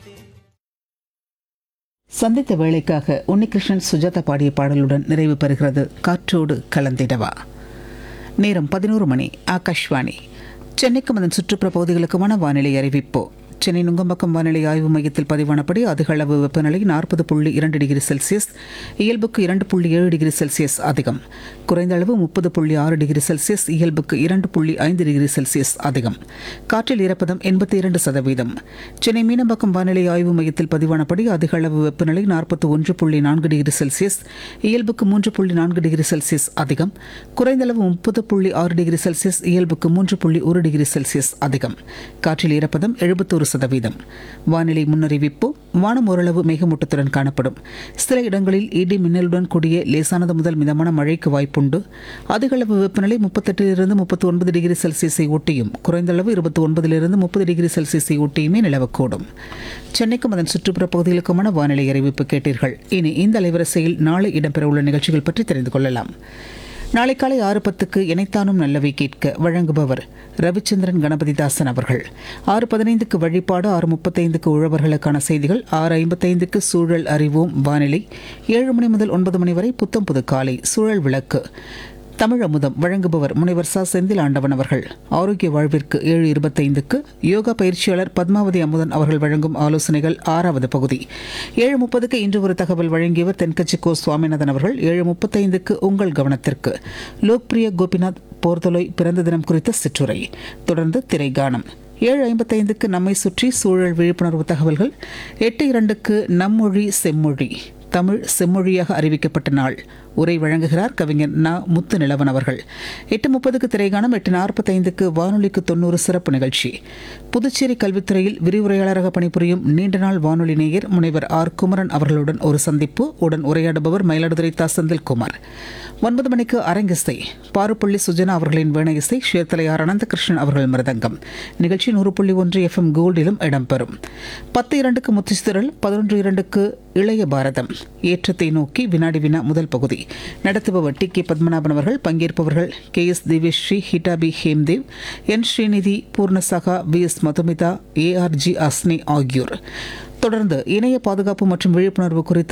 சந்தித்த வேலைக்காக உன்னிகிருஷ்ணன் சுஜாதா பாடிய பாடலுடன் நிறைவு பெறுகிறது காற்றோடு கலந்திடவா நேரம் பதினோரு மணி ஆகாஷ்வாணி சென்னைக்கும் அதன் சுற்றுப்புற பகுதிகளுக்குமான வானிலை அறிவிப்பு சென்னை நுங்கம்பாக்கம் வானிலை ஆய்வு மையத்தில் பதிவானபடி அதிக அளவு வெப்பநிலை நாற்பது புள்ளி இரண்டு டிகிரி செல்சியஸ் இயல்புக்கு இரண்டு புள்ளி ஏழு டிகிரி செல்சியஸ் அதிகம் குறைந்த அளவு முப்பது புள்ளி ஆறு டிகிரி செல்சியஸ் இயல்புக்கு இரண்டு புள்ளி ஐந்து டிகிரி செல்சியஸ் அதிகம் காற்றில் ஈரப்பதம் எண்பத்தி இரண்டு சதவீதம் சென்னை மீனம்பாக்கம் வானிலை ஆய்வு மையத்தில் பதிவானபடி அதிக அளவு வெப்பநிலை நாற்பத்தி ஒன்று புள்ளி நான்கு டிகிரி செல்சியஸ் இயல்புக்கு மூன்று புள்ளி நான்கு டிகிரி செல்சியஸ் அதிகம் குறைந்த அளவு முப்பது புள்ளி ஆறு டிகிரி செல்சியஸ் இயல்புக்கு மூன்று புள்ளி ஒரு டிகிரி செல்சியஸ் அதிகம் காற்றில் ஈரப்பதம் எழுபத்தோரு சதவீதம் வானிலை முன்னறிவிப்பு வானம் ஓரளவு மேகமூட்டத்துடன் காணப்படும் சில இடங்களில் இடி மின்னலுடன் கூடிய லேசானது முதல் மிதமான மழைக்கு வாய்ப்புண்டு அதிக அளவு வெப்பநிலை முப்பத்தெட்டிலிருந்து முப்பத்தி ஒன்பது டிகிரி செல்சியஸை ஒட்டியும் குறைந்த அளவு இருபத்தி ஒன்பதிலிருந்து முப்பது டிகிரி செல்சியஸை ஒட்டியுமே நிலவக்கூடும் சென்னைக்கும் அதன் சுற்றுப்புற பகுதிகளுக்குமான வானிலை அறிவிப்பு கேட்டீர்கள் இனி இந்த அலைவரிசையில் நாளை இடம்பெறவுள்ள நிகழ்ச்சிகள் பற்றி தெரிந்து கொள்ளலாம் நாளை காலை ஆறு பத்துக்கு இணைத்தானும் நல்லவை கேட்க வழங்குபவர் ரவிச்சந்திரன் கணபதிதாசன் அவர்கள் ஆறு பதினைந்துக்கு வழிபாடு ஆறு முப்பத்தைந்துக்கு உழவர்களுக்கான செய்திகள் ஆறு ஐம்பத்தைந்துக்கு சூழல் அறிவோம் வானிலை ஏழு மணி முதல் ஒன்பது மணி வரை புத்தம் புது காலை சூழல் விளக்கு தமிழ் அமுதம் வழங்குபவர் முனைவர் ச செந்தில் ஆண்டவன் அவர்கள் ஆரோக்கிய வாழ்விற்கு ஏழு இருபத்தைந்துக்கு யோகா பயிற்சியாளர் பத்மாவதி அமுதன் அவர்கள் வழங்கும் ஆலோசனைகள் ஆறாவது பகுதி ஏழு முப்பதுக்கு இன்று ஒரு தகவல் வழங்கியவர் தென்கட்சி கோ சுவாமிநாதன் அவர்கள் ஏழு முப்பத்தைந்துக்கு உங்கள் கவனத்திற்கு லோக்பிரிய கோபிநாத் போர்தொலை பிறந்த தினம் குறித்த சிற்றுரை தொடர்ந்து திரைகானம் ஏழு ஐம்பத்தைந்துக்கு நம்மை சுற்றி சூழல் விழிப்புணர்வு தகவல்கள் எட்டு இரண்டுக்கு நம்மொழி செம்மொழி தமிழ் செம்மொழியாக அறிவிக்கப்பட்ட நாள் உரை வழங்குகிறார் கவிஞர் ந முத்து நிலவன் அவர்கள் எட்டு முப்பதுக்கு திரைகாணம் எட்டு நாற்பத்தைந்துக்கு வானொலிக்கு தொண்ணூறு சிறப்பு நிகழ்ச்சி புதுச்சேரி கல்வித்துறையில் விரிவுரையாளராக பணிபுரியும் நீண்ட நாள் வானொலி நேயர் முனைவர் ஆர் குமரன் அவர்களுடன் ஒரு சந்திப்பு உடன் உரையாடுபவர் மயிலாடுதுறை தா செந்தில்குமார் ஒன்பது மணிக்கு அரங்கிசை பாருப்பள்ளி சுஜனா அவர்களின் வேண இசை ஷேர்த்தலையார் அனந்தகிருஷ்ணன் அவர்கள் மிருதங்கம் நிகழ்ச்சி நூறு புள்ளி ஒன்று எஃப்எம் கோல்டிலும் இடம்பெறும் பத்து இரண்டுக்கு முத்துச்சிதறல் பதினொன்று இரண்டுக்கு இளைய பாரதம் ஏற்றத்தை நோக்கி வினாடி வினா முதல் பகுதி நடத்துபவர் டி கே பத்மநாபன் அவர்கள் பங்கேற்பவர்கள் கே எஸ் திவ்யஸ்ரீ ஹிட்டாபி Hemdev N Srinidhi Poornasakha V S Madhumitha A R G Asni ஆகியோர் தொடர்ந்து இணைய பாதுகாப்பு மற்றும் விழிப்புணர்வு குறித்து